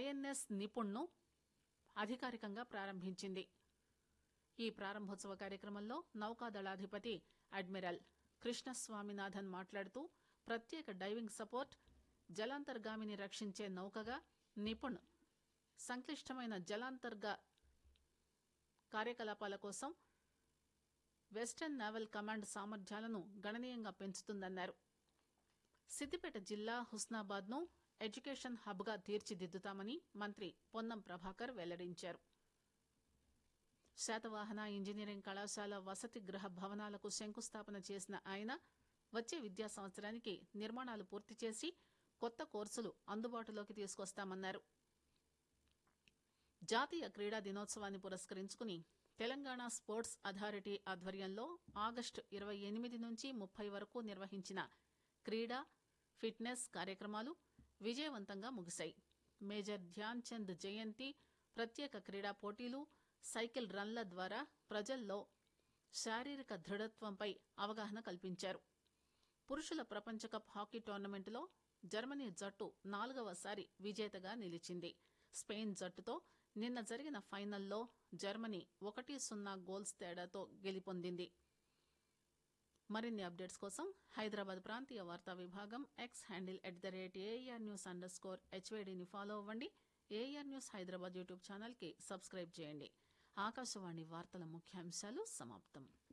INS నిపుణ్ను అధికారికంగా ప్రారంభించింది ఈ ప్రారంభోత్సవ కార్యక్రమంలో నౌకాదళాధిపతి అడ్మిరల్ కృష్ణస్వామినాథన్ మాట్లాడుతూ ప్రత్యేక డైవింగ్ సపోర్ట్ జలాంతర్గామిని రక్షించే నౌకగా నిపుణ్ సంక్లిష్టమైన జలాంతర్గ కార్యకలాపాల కోసం వెస్టర్న్ నావల్ కమాండ్ సామర్థ్యాలను గణనీయంగా పెంచుతుందన్నారు సిద్దిపేట జిల్లా హుస్నాబాద్ ను ఎడ్యుకేషన్ హబ్ గా తీర్చిదిద్దుతామని మంత్రి పొన్నం ప్రభాకర్ వెల్లడించారు శాతవాహన ఇంజనీరింగ్ కళాశాల వసతి గృహ భవనాలకు శంకుస్థాపన చేసిన ఆయన వచ్చే విద్యా సంవత్సరానికి నిర్మాణాలు పూర్తి చేసి కొత్త కోర్సులు అందుబాటులోకి తీసుకొస్తామన్నారు జాతీయ క్రీడా దినోత్సవాన్ని పురస్కరించుకుని తెలంగాణ స్పోర్ట్స్ అథారిటీ ఆధ్వర్యంలో ఆగస్టు ఇరవై ఎనిమిది నుంచి ముప్పై వరకు నిర్వహించిన క్రీడా ఫిట్నెస్ కార్యక్రమాలు విజయవంతంగా ముగిశాయి మేజర్ ధ్యాన్ చంద్ జయంతి ప్రత్యేక క్రీడా పోటీలు సైకిల్ రన్ల ద్వారా ప్రజల్లో శారీరక దృఢత్వంపై అవగాహన కల్పించారు పురుషుల ప్రపంచ కప్ హాకీ టోర్నమెంటులో జర్మనీ జట్టు నాలుగవసారి విజేతగా నిలిచింది స్పెయిన్ జట్టుతో నిన్న జరిగిన ఫైనల్లో జర్మనీ ఒకటి సున్నా గోల్స్ తేడాతో గెలుపొందింది మరిన్ని అప్డేట్స్ కోసం హైదరాబాద్ ప్రాంతీయ వార్తా విభాగం X handle at the rate AIR news underscore స్కోర్ హెచ్వేడిని ఫాలో అవ్వండి AIR news Hyderabad YouTube channel కి సబ్స్క్రైబ్ చేయండి ఆకాశవాణి వార్తల ముఖ్యాంశాలు సమాప్తం